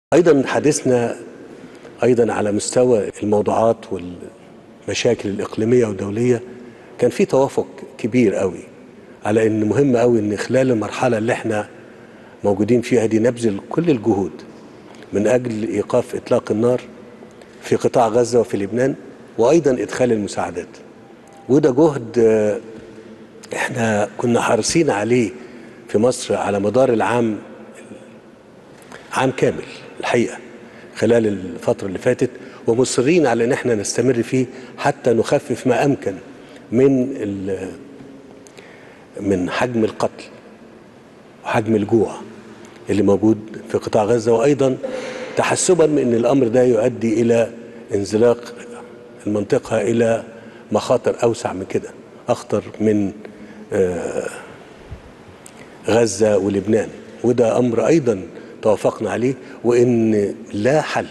ايضا حديثنا ايضا على مستوى الموضوعات والمشاكل الاقليميه والدوليه كان في توافق كبير قوي على ان مهم قوي ان خلال المرحله اللي احنا موجودين فيها دي نبذل كل الجهود من اجل ايقاف اطلاق النار في قطاع غزه وفي لبنان وايضا ادخال المساعدات وده جهد آه، احنا كنا حريصين عليه في مصر على مدار العام عام كامل الحقيقه خلال الفتره اللي فاتت ومصرين على ان احنا نستمر فيه حتى نخفف ما امكن من ال- من حجم القتل وحجم الجوع اللي موجود في قطاع غزه وايضا تحسبا من ان الامر ده يؤدي الى انزلاق المنطقه الى مخاطر اوسع من كده اخطر من آه، غزه ولبنان وده امر ايضا توافقنا عليه وان لا حل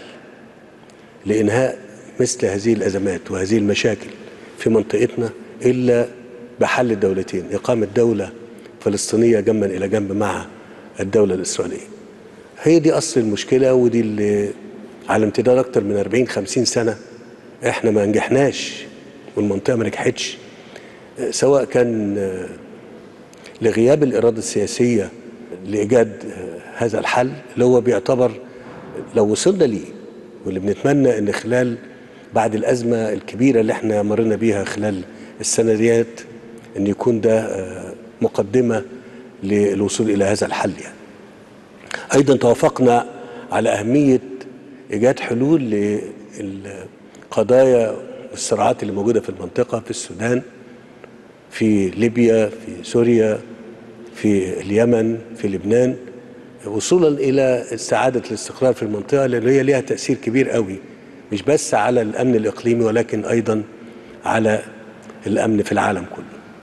لانهاء مثل هذه الازمات وهذه المشاكل في منطقتنا الا بحل الدولتين اقامه دوله فلسطينيه جنبا الى جنب مع الدوله الاسرائيليه هي دي اصل المشكله ودي اللي على امتداد اكتر من 40 50 سنه احنا ما نجحناش والمنطقه ما نجحتش آه، سواء كان آه، لغياب الإرادة السياسية لإيجاد آه، هذا الحل اللي هو بيعتبر لو وصلنا ليه واللي بنتمنى إن خلال بعد الأزمة الكبيرة اللي احنا مرينا بيها خلال السنة ديت إن يكون ده آه، مقدمة للوصول إلى هذا الحل يعني. أيضا توافقنا على أهمية إيجاد حلول للقضايا والصراعات اللي موجودة في المنطقة في السودان في ليبيا في سوريا في اليمن في لبنان وصولا الى استعاده الاستقرار في المنطقه لان هي ليها تاثير كبير قوي مش بس على الامن الاقليمي ولكن ايضا على الامن في العالم كله